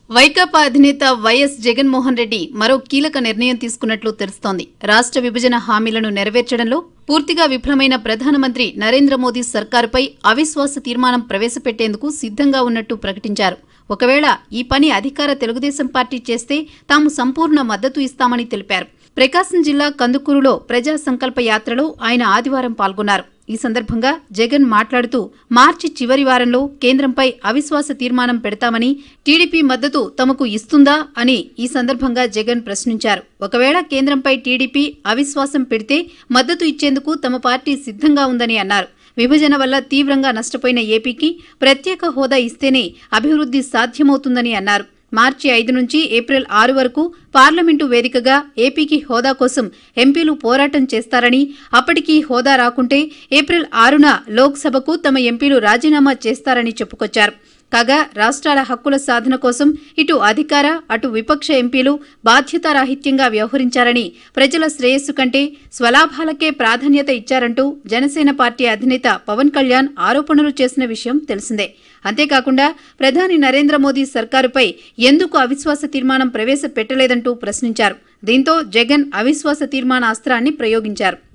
వైకాపా అధినేత వైఎస్ జగన్మోహన్ రెడ్డి మరో కీలక నిర్ణయం తీసుకున్నట్లు తెలుస్తోంది రాష్ట్ర విభజన హామీలను నెరవేర్చడంలో పూర్తిగా విఫలమైన ప్రధానమంత్రి నరేంద్ర మోదీ సర్కారుపై అవిశ్వాస తీర్మానం ప్రవేశపెట్టేందుకు సిద్ధంగా ఉన్నట్టు ప్రకటించారు ఒకవేళ ఈ పని అధికార తెలుగుదేశం పార్టీ చేస్తే తాము సంపూర్ణ మద్దతు ఇస్తామని తెలిపారు ప్రకాశం జిల్లా కందుకూరులో ప్రజా సంకల్ప యాత్రలో ఆయన ఆదివారం పాల్గొన్నారు ఈ సందర్భంగా జగన్ మాట్లాడుతూ మార్చి చివరి వారంలో కేంద్రంపై అవిశ్వాస తీర్మానం పెడతామని టీడీపీ మద్దతు తమకు ఇస్తుందా అని ఈ సందర్భంగా జగన్ ప్రశ్నించారు ఒకవేళ కేంద్రంపై టీడీపీ అవిశ్వాసం పెడితే మద్దతు ఇచ్చేందుకు తమ పార్టీ సిద్ధంగా ఉందని అన్నారు విభజన వల్ల తీవ్రంగా నష్టపోయిన ఏపీకి ప్రత్యేక హోదా ఇస్తేనే అభివృద్ధి సాధ్యమవుతుందని అన్నారు మార్చి ఐదు నుంచి ఏప్రిల్ ఆరు వరకు పార్లమెంటు వేదికగా ఏపీకి హోదా కోసం ఎంపీలు పోరాటం చేస్తారని అప్పటికి హోదా రాకుంటే ఏప్రిల్ ఆరున లోక్సభకు తమ ఎంపీలు రాజీనామా చేస్తారని చెప్పుకొచ్చారు కాగా రాష్ట్రాల హక్కుల సాధన కోసం ఇటు అధికార అటు విపక్ష ఎంపీలు బాధ్యతారాహిత్యంగా వ్యవహరించారని ప్రజల శ్రేయస్సు కంటే స్వలాభాలకే ప్రాధాన్యత ఇచ్చారంటూ జనసేన పార్టీ అధినేత పవన్ కళ్యాణ్ ఆరోపణలు చేసిన విషయం తెలిసిందే అంతేకాకుండా ప్రధాని నరేంద్ర మోదీ సర్కారుపై ఎందుకు అవిశ్వాస తీర్మానం ప్రవేశపెట్టలేదంటూ ప్రశ్నించారు దీంతో జగన్ అవిశ్వాస తీర్మాన అస్త్రాన్ని ప్రయోగించారు